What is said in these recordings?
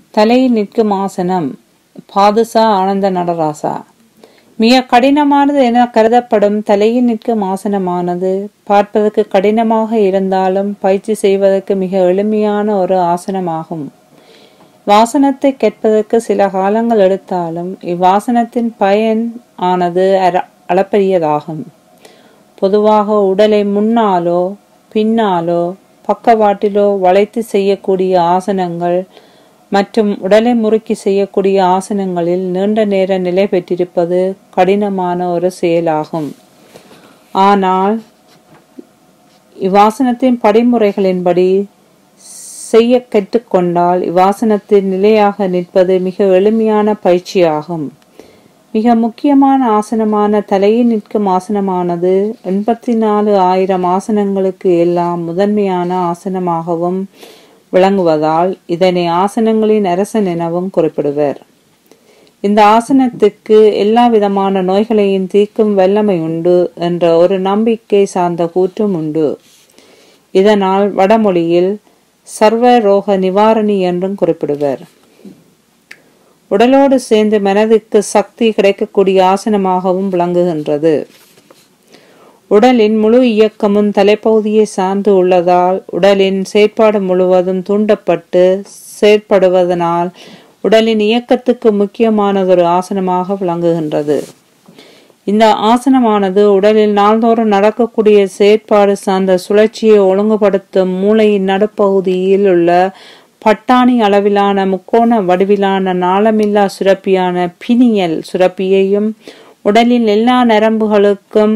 தலையில் நிற்கும் ஆசனம் பாதுசா ஆனந்த நடராசா மிக கடினமானது என கருதப்படும் தலையில் நிற்கும் ஆசனமானது பார்ப்பதற்கு கடினமாக இருந்தாலும் பயிற்சி செய்வதற்கு மிக எளிமையான ஒரு ஆசனமாகும் வாசனத்தை கேட்பதற்கு சில காலங்கள் எடுத்தாலும் இவ்வாசனத்தின் பயன் ஆனது அர- அளப்பரியதாகும் பொதுவாக உடலை முன்னாலோ பின்னாலோ பக்கவாட்டிலோ வளைத்து செய்யக்கூடிய ஆசனங்கள் மற்றும் உடலை முறுக்கி செய்யக்கூடிய ஆசனங்களில் நீண்ட நேர நிலை பெற்றிருப்பது கடினமான ஒரு செயலாகும் ஆனால் இவ்வாசனத்தின் படிமுறைகளின்படி செய்ய கற்றுக்கொண்டால் இவ்வாசனத்தில் நிலையாக நிற்பது மிக எளிமையான பயிற்சியாகும் மிக முக்கியமான ஆசனமான தலையில் நிற்கும் ஆசனமானது எண்பத்தி நாலு ஆயிரம் ஆசனங்களுக்கு எல்லாம் முதன்மையான ஆசனமாகவும் விளங்குவதால் இதனை ஆசனங்களின் அரசன் எனவும் குறிப்பிடுவர் இந்த ஆசனத்துக்கு எல்லா விதமான நோய்களையும் தீர்க்கும் வல்லமை உண்டு என்ற ஒரு நம்பிக்கை சார்ந்த கூற்றும் உண்டு இதனால் வடமொழியில் சர்வ ரோக நிவாரணி என்றும் குறிப்பிடுவர் உடலோடு சேர்ந்து மனதுக்கு சக்தி கிடைக்கக்கூடிய ஆசனமாகவும் விளங்குகின்றது உடலின் முழு இயக்கமும் தலைப்பகுதியை சார்ந்து உள்ளதால் உடலின் செயற்பாடு முழுவதும் தூண்டப்பட்டு செயற்படுவதனால் உடலின் இயக்கத்துக்கு முக்கியமானதொரு ஆசனமாக விளங்குகின்றது இந்த ஆசனமானது உடலில் நாள்தோறும் நடக்கக்கூடிய செயற்பாடு சார்ந்த சுழற்சியை ஒழுங்குபடுத்தும் மூளையின் நடுப்பகுதியில் உள்ள பட்டாணி அளவிலான முக்கோண வடிவிலான நாளமில்லா சுரப்பியான பினியல் சுரப்பியையும் உடலின் எல்லா நரம்புகளுக்கும்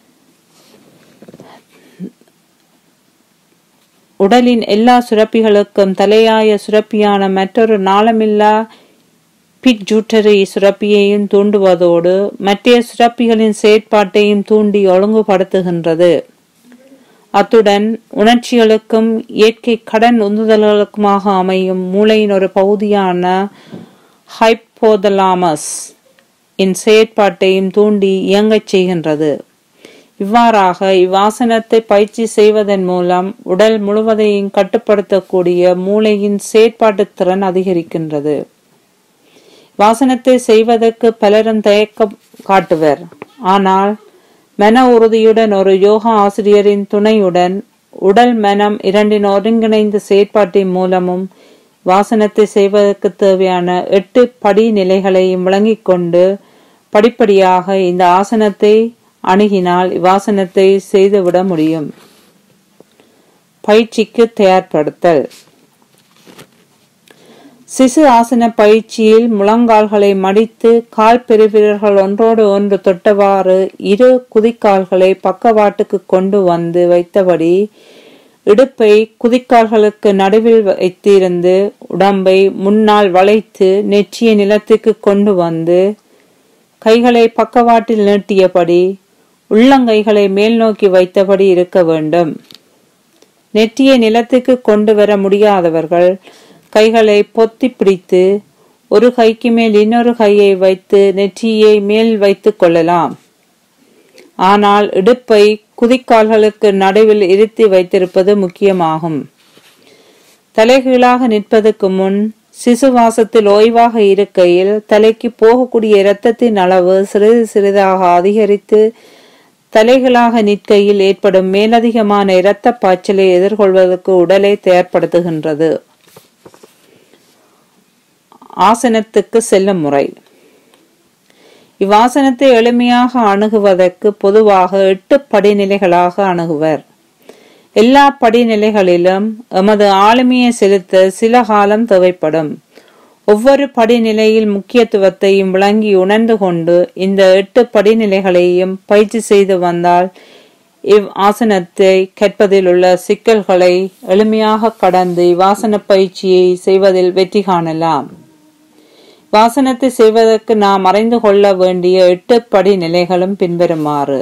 உடலின் எல்லா சுரப்பிகளுக்கும் தலையாய சுரப்பியான மற்றொரு நாளமில்லா பிட்ஜூட்டரி சுரப்பியையும் தூண்டுவதோடு மற்ற சுரப்பிகளின் செயற்பாட்டையும் தூண்டி ஒழுங்குபடுத்துகின்றது அத்துடன் உணர்ச்சிகளுக்கும் இயற்கை கடன் உந்துதல்களுக்குமாக அமையும் மூளையின் ஒரு பகுதியான ஹைப்போதலாமஸ் இன் செயற்பாட்டையும் தூண்டி இயங்கச் செய்கின்றது இவ்வாறாக இவ்வாசனத்தை பயிற்சி செய்வதன் மூலம் உடல் முழுவதையும் கட்டுப்படுத்தக்கூடிய மூளையின் செயற்பாட்டு திறன் அதிகரிக்கின்றது வாசனத்தை செய்வதற்கு பலரும் தயக்கம் காட்டுவர் ஆனால் மன உறுதியுடன் ஒரு யோகா ஆசிரியரின் துணையுடன் உடல் மனம் இரண்டின் ஒருங்கிணைந்த செயற்பாட்டின் மூலமும் வாசனத்தை செய்வதற்கு தேவையான எட்டு படி நிலைகளையும் விளங்கிக் கொண்டு படிப்படியாக இந்த ஆசனத்தை அணுகினால் இவ்வாசனத்தை செய்துவிட முடியும் பயிற்சிக்கு தயார்படுத்தல் சிசு ஆசன பயிற்சியில் முழங்கால்களை மடித்து கால் பெருவிரல்கள் ஒன்றோடு ஒன்று தொட்டவாறு இரு குதிக்கால்களை பக்கவாட்டுக்கு கொண்டு வந்து வைத்தபடி இடுப்பை குதிக்கால்களுக்கு நடுவில் வைத்திருந்து உடம்பை முன்னால் வளைத்து நெற்றிய நிலத்துக்கு கொண்டு வந்து கைகளை பக்கவாட்டில் நீட்டியபடி உள்ளங்கைகளை மேல் நோக்கி வைத்தபடி இருக்க வேண்டும் நெற்றியை நிலத்துக்கு கொண்டு வர முடியாதவர்கள் கைகளை பொத்தி பிடித்து ஒரு கைக்கு மேல் இன்னொரு கையை வைத்து நெற்றியை மேல் வைத்துக் கொள்ளலாம் ஆனால் இடுப்பை குதிக்கால்களுக்கு நடுவில் இருத்தி வைத்திருப்பது முக்கியமாகும் தலைகீழாக நிற்பதற்கு முன் சிசுவாசத்தில் ஓய்வாக இருக்கையில் தலைக்கு போகக்கூடிய இரத்தத்தின் அளவு சிறிது சிறிதாக அதிகரித்து தலைகளாக நிற்கையில் ஏற்படும் மேலதிகமான இரத்த பாய்ச்சலை எதிர்கொள்வதற்கு உடலை தயார்படுத்துகின்றது ஆசனத்துக்கு செல்லும் முறை இவ்வாசனத்தை எளிமையாக அணுகுவதற்கு பொதுவாக எட்டு படிநிலைகளாக அணுகுவர் எல்லா படிநிலைகளிலும் எமது ஆளுமையை செலுத்த சில காலம் தேவைப்படும் ஒவ்வொரு படிநிலையில் முக்கியத்துவத்தையும் விளங்கி உணர்ந்து கொண்டு இந்த எட்டு படிநிலைகளையும் பயிற்சி செய்து வந்தால் இவ் ஆசனத்தை கற்பதில் உள்ள சிக்கல்களை எளிமையாக கடந்து இவ்வாசன பயிற்சியை செய்வதில் வெற்றி காணலாம் வாசனத்தை செய்வதற்கு நாம் அறிந்து கொள்ள வேண்டிய எட்டு படி நிலைகளும் பின்வருமாறு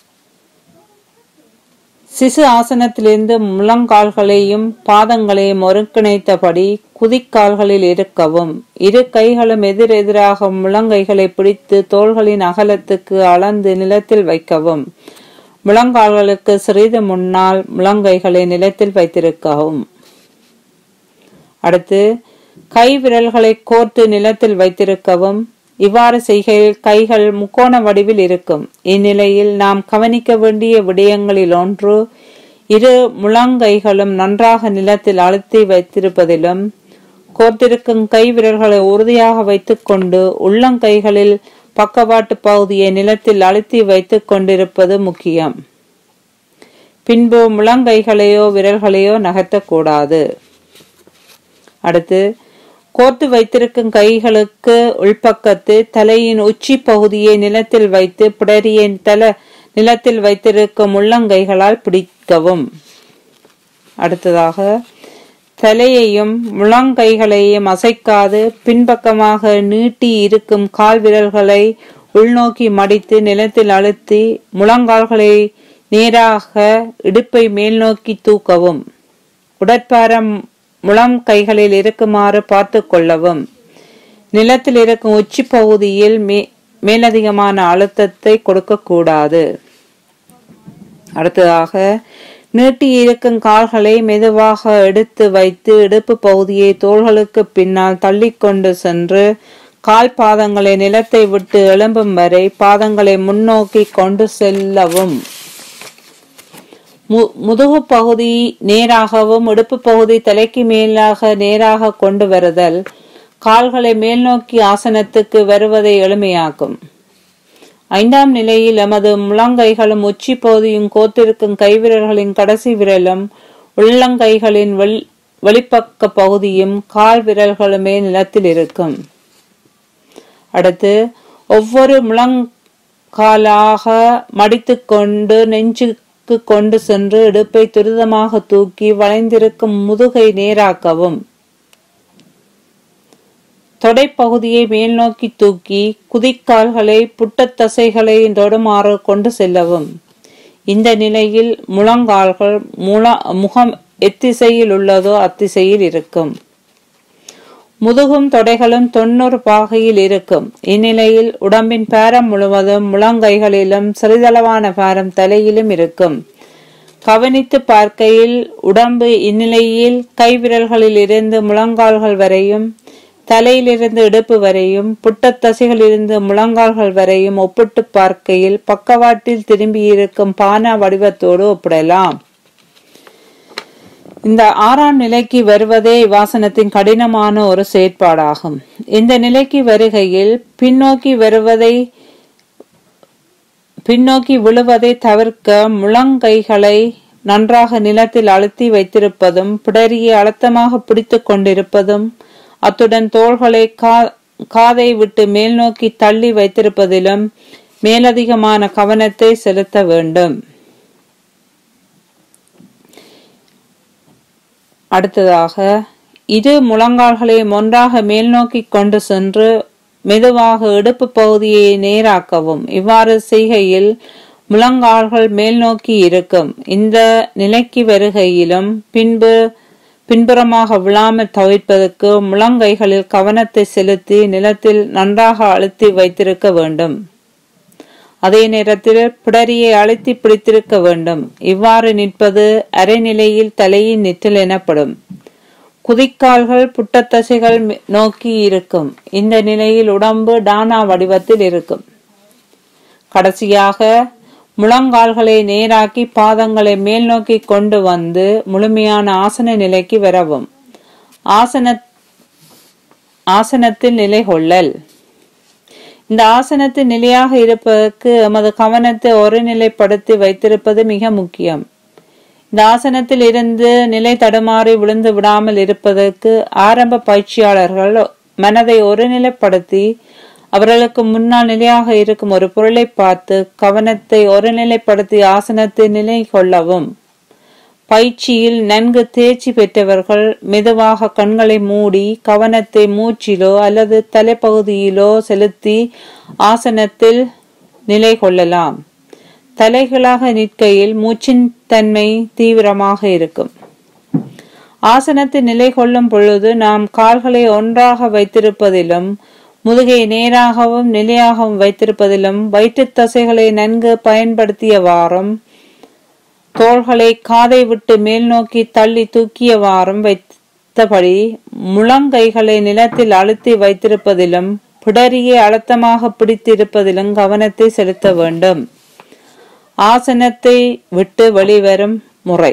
சிசு ஆசனத்திலிருந்து முழங்கால்களையும் பாதங்களையும் ஒருங்கிணைத்தபடி குதிக்கால்களில் இருக்கவும் இரு கைகளும் எதிரெதிராக முழங்கைகளை பிடித்து தோள்களின் அகலத்துக்கு அளந்து நிலத்தில் வைக்கவும் முழங்கால்களுக்கு சிறிது முன்னால் முழங்கைகளை நிலத்தில் வைத்திருக்கவும் அடுத்து கை விரல்களை கோர்த்து நிலத்தில் வைத்திருக்கவும் இவ்வாறு செய்கையில் கைகள் முக்கோண வடிவில் இருக்கும் இந்நிலையில் நாம் கவனிக்க வேண்டிய விடயங்களில் ஒன்று இரு முழங்கைகளும் நன்றாக நிலத்தில் அழுத்தி வைத்திருப்பதிலும் கோர்த்திருக்கும் கை விரல்களை உறுதியாக வைத்துக்கொண்டு உள்ளங்கைகளில் பக்கவாட்டு பகுதியை நிலத்தில் அழுத்தி வைத்துக் கொண்டிருப்பது முக்கியம் பின்பு முழங்கைகளையோ விரல்களையோ நகர்த்தக்கூடாது அடுத்து கோர்த்து வைத்திருக்கும் கைகளுக்கு உள்பக்கத்து தலையின் உச்சி பகுதியை நிலத்தில் வைத்து பிடரியை தல நிலத்தில் வைத்திருக்கும் உள்ளங்கைகளால் பிடிக்கவும் அடுத்ததாக தலையையும் முழங்கைகளையும் அசைக்காது பின்பக்கமாக நீட்டி இருக்கும் கால் விரல்களை உள்நோக்கி மடித்து நிலத்தில் அழுத்தி முழங்கால்களை நேராக இடுப்பை மேல் நோக்கி தூக்கவும் உடற்பாரம் முழம் கைகளில் இருக்குமாறு பார்த்து கொள்ளவும் நிலத்தில் இருக்கும் உச்சி பகுதியில் மே மேலதிகமான அழுத்தத்தை கொடுக்கக்கூடாது அடுத்ததாக நீட்டி இருக்கும் கால்களை மெதுவாக எடுத்து வைத்து இடுப்பு பகுதியை தோள்களுக்கு பின்னால் தள்ளிக்கொண்டு சென்று கால் பாதங்களை நிலத்தை விட்டு எழும்பும் வரை பாதங்களை முன்னோக்கி கொண்டு செல்லவும் முதுகு பகுதி நேராகவும் இடுப்பு பகுதி தலைக்கு மேலாக நேராக கொண்டு வருதல் கால்களை மேல் நோக்கி ஆசனத்துக்கு வருவதை எளிமையாக்கும் ஐந்தாம் நிலையில் எமது முழங்கைகளும் உச்சி பகுதியும் கோத்திருக்கும் கைவிரல்களின் கடைசி விரலும் உள்ளங்கைகளின் வெளி வெளிப்பக்க பகுதியும் கால் விரல்களுமே நிலத்தில் இருக்கும் அடுத்து ஒவ்வொரு முழங்காலாக மடித்து கொண்டு நெஞ்சுக்கு கொண்டு சென்று இடுப்பை துரிதமாக தூக்கி வளைந்திருக்கும் முதுகை நேராக்கவும் தொடைப்பகுதியை மேல் நோக்கி தூக்கி குதிக்கால்களை புட்டத்தசைகளை தொடுமாறு கொண்டு செல்லவும் இந்த நிலையில் முழங்கால்கள் முழ முகம் எத்திசையில் உள்ளதோ அத்திசையில் இருக்கும் முதுகும் தொடைகளும் தொண்ணூறு பாகையில் இருக்கும் இந்நிலையில் உடம்பின் பாரம் முழுவதும் முழங்கைகளிலும் சிறிதளவான பாரம் தலையிலும் இருக்கும் கவனித்து பார்க்கையில் உடம்பு இந்நிலையில் கைவிரல்களில் இருந்து முழங்கால்கள் வரையும் தலையிலிருந்து இடுப்பு வரையும் புட்டத்தசைகளிலிருந்து முழங்கால்கள் வரையும் ஒப்பிட்டு பார்க்கையில் பக்கவாட்டில் திரும்பியிருக்கும் பானா வடிவத்தோடு ஒப்பிடலாம் இந்த ஆறாம் நிலைக்கு வருவதே வாசனத்தின் கடினமான ஒரு செயற்பாடாகும் இந்த நிலைக்கு வருகையில் பின்னோக்கி வருவதை பின்னோக்கி விழுவதை தவிர்க்க முழங்கைகளை நன்றாக நிலத்தில் அழுத்தி வைத்திருப்பதும் பிடரியை அழுத்தமாக பிடித்து கொண்டிருப்பதும் அத்துடன் தோள்களை கா காதை விட்டு மேல் நோக்கி தள்ளி வைத்திருப்பதிலும் மேலதிகமான கவனத்தை செலுத்த வேண்டும் அடுத்ததாக இரு முழங்கால்களையும் ஒன்றாக மேல் நோக்கி கொண்டு சென்று மெதுவாக இடுப்பு பகுதியை நேராக்கவும் இவ்வாறு செய்கையில் முழங்கால்கள் மேல் நோக்கி இருக்கும் இந்த நிலைக்கு வருகையிலும் பின்பு பின்புறமாக விழாமல் தவிர்ப்பதற்கு முழங்கைகளில் கவனத்தை செலுத்தி நிலத்தில் நன்றாக அழுத்தி வைத்திருக்க வேண்டும் அதே நேரத்தில் பிடரியை அழுத்தி பிடித்திருக்க வேண்டும் இவ்வாறு நிற்பது அரைநிலையில் தலையின் நிற்றல் எனப்படும் குதிக்கால்கள் புட்டத்தசைகள் நோக்கி இருக்கும் இந்த நிலையில் உடம்பு டானா வடிவத்தில் இருக்கும் கடைசியாக முழங்கால்களை நேராக்கி பாதங்களை மேல் நோக்கி கொண்டு வந்து முழுமையான ஆசன நிலைக்கு வரவும் ஆசன ஆசனத்தில் நிலை கொள்ளல் இந்த ஆசனத்தில் நிலையாக இருப்பதற்கு எமது கவனத்தை ஒருநிலைப்படுத்தி வைத்திருப்பது மிக முக்கியம் இந்த ஆசனத்தில் இருந்து நிலை தடுமாறி விழுந்து விடாமல் இருப்பதற்கு ஆரம்ப பயிற்சியாளர்கள் மனதை ஒருநிலைப்படுத்தி அவர்களுக்கு முன்னால் நிலையாக இருக்கும் ஒரு பொருளை பார்த்து கவனத்தை ஒருநிலைப்படுத்தி ஆசனத்தை நிலை கொள்ளவும் பயிற்சியில் நன்கு தேர்ச்சி பெற்றவர்கள் மெதுவாக கண்களை மூடி கவனத்தை மூச்சிலோ அல்லது தலைப்பகுதியிலோ செலுத்தி ஆசனத்தில் நிலை கொள்ளலாம் தலைகளாக நிற்கையில் மூச்சின் தன்மை தீவிரமாக இருக்கும் ஆசனத்தில் நிலை கொள்ளும் பொழுது நாம் கால்களை ஒன்றாக வைத்திருப்பதிலும் முதுகை நேராகவும் நிலையாகவும் வைத்திருப்பதிலும் வயிற்றுத் தசைகளை நன்கு பயன்படுத்தியவாறும் தோள்களை காதை விட்டு மேல் நோக்கி தள்ளி தூக்கியவாறும் வைத் அடுத்தபடி முழங்கைகளை நிலத்தில் அழுத்தி வைத்திருப்பதிலும் பிடரியை அழுத்தமாக பிடித்திருப்பதிலும் கவனத்தை செலுத்த வேண்டும் ஆசனத்தை விட்டு வெளிவரும் முறை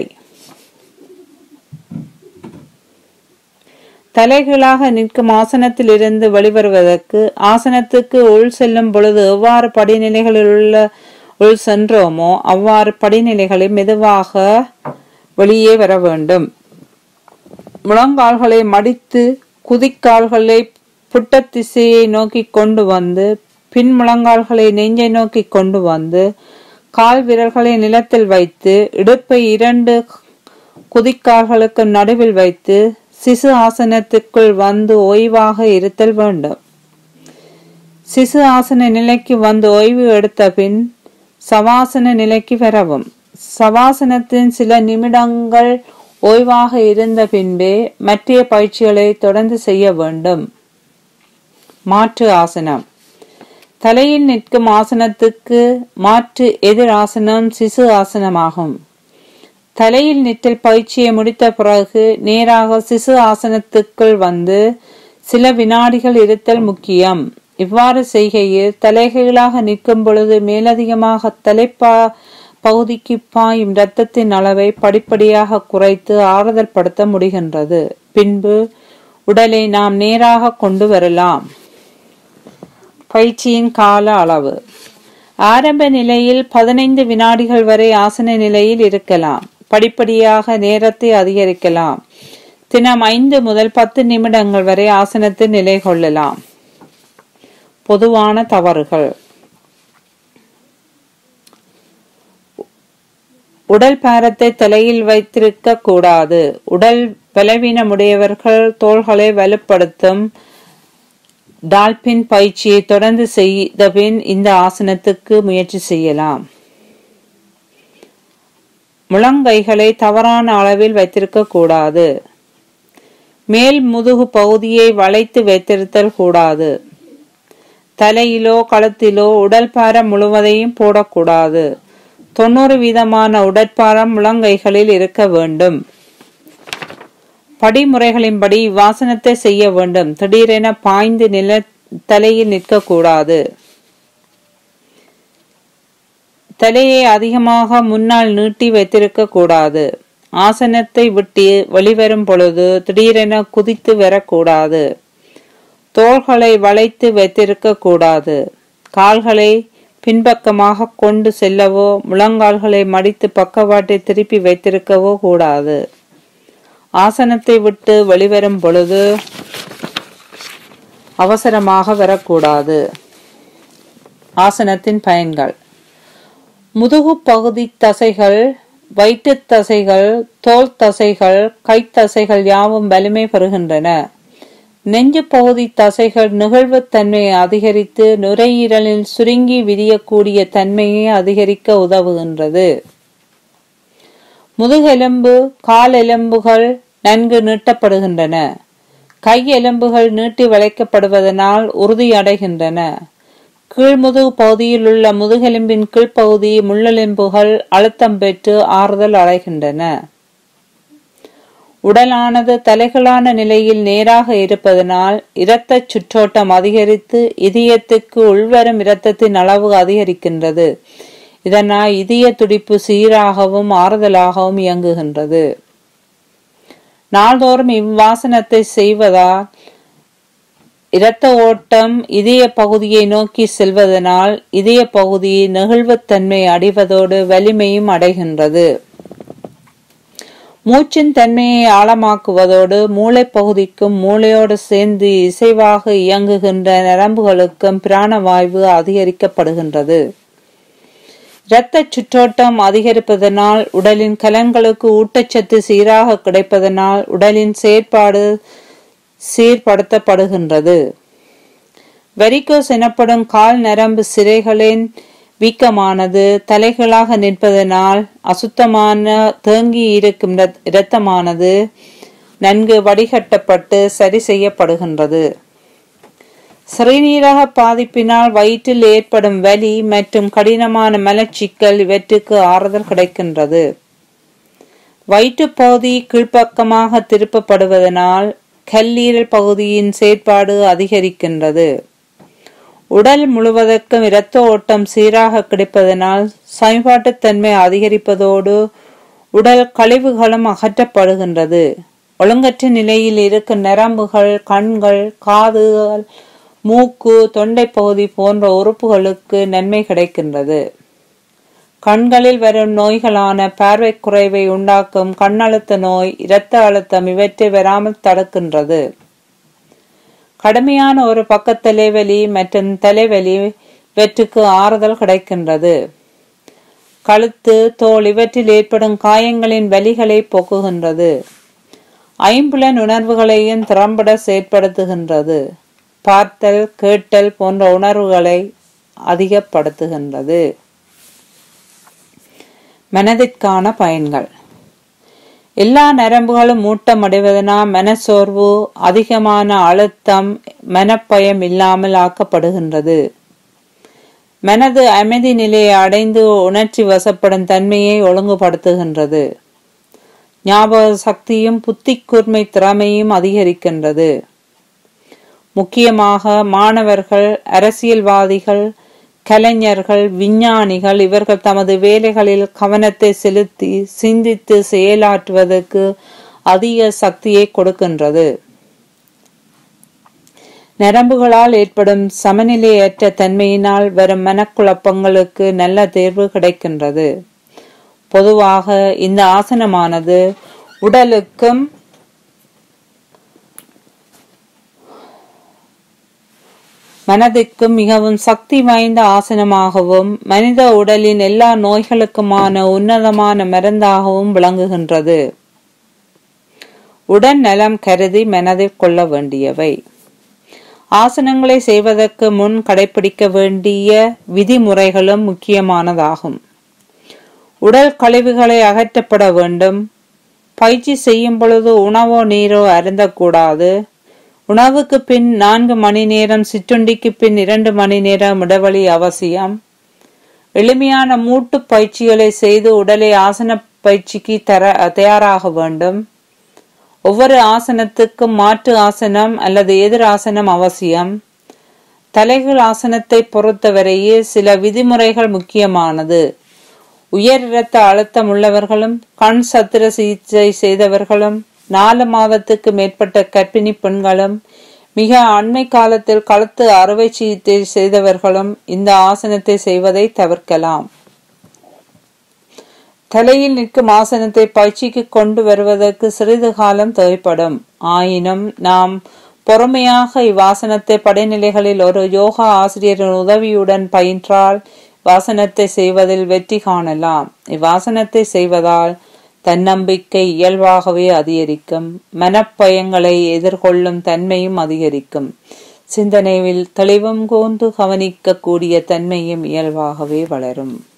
தலைகீழாக நிற்கும் ஆசனத்தில் இருந்து வெளிவருவதற்கு ஆசனத்துக்கு உள் செல்லும் பொழுது எவ்வாறு படிநிலைகளில் உள்ள உள் சென்றோமோ அவ்வாறு படிநிலைகளை மெதுவாக வெளியே வர வேண்டும் முழங்கால்களை மடித்து குதிக்கால்களை புட்ட திசையை நோக்கி கொண்டு வந்து பின் முழங்கால்களை நெஞ்சை நோக்கி கொண்டு வந்து கால் விரல்களை நிலத்தில் வைத்து இடுப்பை இரண்டு குதிக்கால்களுக்கு நடுவில் வைத்து சிசு ஆசனத்துக்குள் வந்து ஓய்வாக இருத்தல் வேண்டும் சிசு ஆசன நிலைக்கு வந்து ஓய்வு எடுத்த பின் சவாசன நிலைக்கு வரவும் சவாசனத்தின் சில நிமிடங்கள் ஓய்வாக இருந்த பின்பே மற்ற பயிற்சிகளை தொடர்ந்து செய்ய வேண்டும் மாற்று ஆசனம் தலையில் நிற்கும் ஆசனத்துக்கு மாற்று எதிர் ஆசனம் சிசு ஆசனமாகும் தலையில் நிற்றல் பயிற்சியை முடித்த பிறகு நேராக சிசு ஆசனத்துக்குள் வந்து சில வினாடிகள் இருத்தல் முக்கியம் இவ்வாறு செய்கையில் தலைகீழாக நிற்கும் பொழுது மேலதிகமாக தலைப்பா பகுதிக்கு பாயும் இரத்தத்தின் அளவை படிப்படியாக குறைத்து ஆறுதல் படுத்த முடிகின்றது பின்பு உடலை நாம் நேராக கொண்டு வரலாம் பயிற்சியின் கால அளவு ஆரம்ப நிலையில் பதினைந்து வினாடிகள் வரை ஆசன நிலையில் இருக்கலாம் படிப்படியாக நேரத்தை அதிகரிக்கலாம் தினம் ஐந்து முதல் பத்து நிமிடங்கள் வரை ஆசனத்தில் நிலை கொள்ளலாம் பொதுவான தவறுகள் உடல் பாரத்தை தலையில் வைத்திருக்க கூடாது உடல் பலவீனமுடையவர்கள் தோள்களை வலுப்படுத்தும் டால்பின் பயிற்சியை தொடர்ந்து செய்த பின் இந்த ஆசனத்துக்கு முயற்சி செய்யலாம் முழங்கைகளை தவறான அளவில் வைத்திருக்க கூடாது மேல் முதுகு பகுதியை வளைத்து வைத்திருத்தல் கூடாது தலையிலோ கழுத்திலோ உடல் பாரம் முழுவதையும் போடக்கூடாது தொண்ணூறு வீதமான உடற்பாரம் முழங்கைகளில் இருக்க வேண்டும் படிமுறைகளின்படி வாசனத்தை செய்ய வேண்டும் திடீரென பாய்ந்து நில தலையில் நிற்கக்கூடாது தலையை அதிகமாக முன்னால் நீட்டி வைத்திருக்க கூடாது ஆசனத்தை விட்டு வெளிவரும் பொழுது திடீரென குதித்து வரக்கூடாது தோள்களை வளைத்து வைத்திருக்க கூடாது கால்களை பின்பக்கமாக கொண்டு செல்லவோ முழங்கால்களை மடித்து பக்கவாட்டை திருப்பி வைத்திருக்கவோ கூடாது ஆசனத்தை விட்டு வெளிவரும் பொழுது அவசரமாக வரக்கூடாது ஆசனத்தின் பயன்கள் முதுகு பகுதி தசைகள் வயிற்று தசைகள் தோல் தசைகள் கைத்தசைகள் யாவும் வலிமை பெறுகின்றன நெஞ்சு பகுதி தசைகள் நிகழ்வுத் தன்மையை அதிகரித்து நுரையீரலில் சுருங்கி விரியக்கூடிய தன்மையை அதிகரிக்க உதவுகின்றது முதுகெலும்பு கால் எலும்புகள் நன்கு நீட்டப்படுகின்றன கை எலும்புகள் நீட்டி வளைக்கப்படுவதனால் உறுதியடைகின்றன கீழ்முதுகு பகுதியில் உள்ள முதுகெலும்பின் கீழ்ப்பகுதி முள்ளெலும்புகள் அழுத்தம் பெற்று ஆறுதல் அடைகின்றன உடலானது தலைகளான நிலையில் நேராக இருப்பதனால் இரத்த சுற்றோட்டம் அதிகரித்து இதயத்துக்கு உள்வரும் இரத்தத்தின் அளவு அதிகரிக்கின்றது இதனால் இதய துடிப்பு சீராகவும் ஆறுதலாகவும் இயங்குகின்றது நாள்தோறும் இவ்வாசனத்தை செய்வதால் இரத்த ஓட்டம் இதய பகுதியை நோக்கி செல்வதனால் இதய பகுதி நெகிழ்வுத்தன்மை அடைவதோடு வலிமையும் அடைகின்றது மூச்சின் தன்மையை ஆழமாக்குவதோடு மூளை பகுதிக்கும் மூளையோடு சேர்ந்து இசைவாக இயங்குகின்ற நரம்புகளுக்கும் பிராணவாயு அதிகரிக்கப்படுகின்றது இரத்த சுற்றோட்டம் அதிகரிப்பதனால் உடலின் கலன்களுக்கு ஊட்டச்சத்து சீராக கிடைப்பதனால் உடலின் செயற்பாடு சீர்படுத்தப்படுகின்றது வெரிகோஸ் எனப்படும் கால் நரம்பு சிரைகளின் வீக்கமானது தலைகளாக நிற்பதனால் அசுத்தமான தேங்கி இருக்கும் இரத்தமானது நன்கு வடிகட்டப்பட்டு சரி செய்யப்படுகின்றது சிறுநீரக பாதிப்பினால் வயிற்றில் ஏற்படும் வலி மற்றும் கடினமான மலச்சிக்கல் இவற்றுக்கு ஆறுதல் கிடைக்கின்றது வயிற்றுப் பகுதி கீழ்ப்பக்கமாக திருப்பப்படுவதனால் கல்லீரல் பகுதியின் செயற்பாடு அதிகரிக்கின்றது உடல் முழுவதற்கும் இரத்த ஓட்டம் சீராக கிடைப்பதனால் சமபாட்டுத்தன்மை அதிகரிப்பதோடு உடல் கழிவுகளும் அகற்றப்படுகின்றது ஒழுங்கற்ற நிலையில் இருக்கும் நரம்புகள் கண்கள் காதுகள் மூக்கு தொண்டை பகுதி போன்ற உறுப்புகளுக்கு நன்மை கிடைக்கின்றது கண்களில் வரும் நோய்களான பார்வை குறைவை உண்டாக்கும் கண்ணழுத்த நோய் இரத்த அழுத்தம் இவற்றை வராமல் தடுக்கின்றது கடுமையான ஒரு பக்க தலைவலி மற்றும் தலைவலி இவற்றுக்கு ஆறுதல் கிடைக்கின்றது கழுத்து தோல் இவற்றில் ஏற்படும் காயங்களின் வலிகளை போக்குகின்றது ஐம்புலன் உணர்வுகளையும் திறம்பட செயற்படுத்துகின்றது பார்த்தல் கேட்டல் போன்ற உணர்வுகளை அதிகப்படுத்துகின்றது மனதிற்கான பயன்கள் எல்லா நரம்புகளும் மூட்டமடைவதனால் மனச்சோர்வு அதிகமான அழுத்தம் மனப்பயம் இல்லாமல் ஆக்கப்படுகின்றது மனது அமைதி நிலையை அடைந்து உணர்ச்சி வசப்படும் தன்மையை ஒழுங்குபடுத்துகின்றது ஞாபக சக்தியும் புத்தி கூர்மை திறமையும் அதிகரிக்கின்றது முக்கியமாக மாணவர்கள் அரசியல்வாதிகள் கலைஞர்கள் விஞ்ஞானிகள் இவர்கள் தமது வேலைகளில் கவனத்தை செலுத்தி சிந்தித்து செயலாற்றுவதற்கு அதிக சக்தியை கொடுக்கின்றது நரம்புகளால் ஏற்படும் சமநிலையற்ற தன்மையினால் வரும் மனக்குழப்பங்களுக்கு நல்ல தேர்வு கிடைக்கின்றது பொதுவாக இந்த ஆசனமானது உடலுக்கும் மனதிற்கும் மிகவும் சக்தி வாய்ந்த ஆசனமாகவும் மனித உடலின் எல்லா நோய்களுக்குமான உன்னதமான மருந்தாகவும் விளங்குகின்றது உடல் நலம் கருதி மனதில் கொள்ள வேண்டியவை ஆசனங்களை செய்வதற்கு முன் கடைபிடிக்க வேண்டிய விதிமுறைகளும் முக்கியமானதாகும் உடல் கழிவுகளை அகற்றப்பட வேண்டும் பயிற்சி செய்யும் பொழுது உணவோ நீரோ அருந்தக்கூடாது உணவுக்கு பின் நான்கு மணி நேரம் சிற்றுண்டிக்கு பின் இரண்டு மணி நேரம் இடைவெளி அவசியம் எளிமையான மூட்டு பயிற்சிகளை செய்து உடலை ஆசன பயிற்சிக்கு தர தயாராக வேண்டும் ஒவ்வொரு ஆசனத்துக்கும் மாற்று ஆசனம் அல்லது எதிர் ஆசனம் அவசியம் தலைகள் ஆசனத்தை பொறுத்தவரையே சில விதிமுறைகள் முக்கியமானது உயர் இரத்த அழுத்தம் உள்ளவர்களும் கண் சத்திர சிகிச்சை செய்தவர்களும் நாலு மாதத்துக்கு மேற்பட்ட கர்ப்பிணி பெண்களும் மிக அண்மை காலத்தில் கழுத்து அறுவை சிகிச்சை செய்தவர்களும் இந்த ஆசனத்தை செய்வதை தவிர்க்கலாம் தலையில் நிற்கும் ஆசனத்தை பயிற்சிக்கு கொண்டு வருவதற்கு சிறிது காலம் தேவைப்படும் ஆயினும் நாம் பொறுமையாக இவ்வாசனத்தை படைநிலைகளில் ஒரு யோகா ஆசிரியரின் உதவியுடன் பயின்றால் வாசனத்தை செய்வதில் வெற்றி காணலாம் இவ்வாசனத்தை செய்வதால் தன்னம்பிக்கை இயல்பாகவே அதிகரிக்கும் மனப்பயங்களை எதிர்கொள்ளும் தன்மையும் அதிகரிக்கும் சிந்தனையில் தெளிவும் கூர்ந்து கவனிக்கக்கூடிய தன்மையும் இயல்பாகவே வளரும்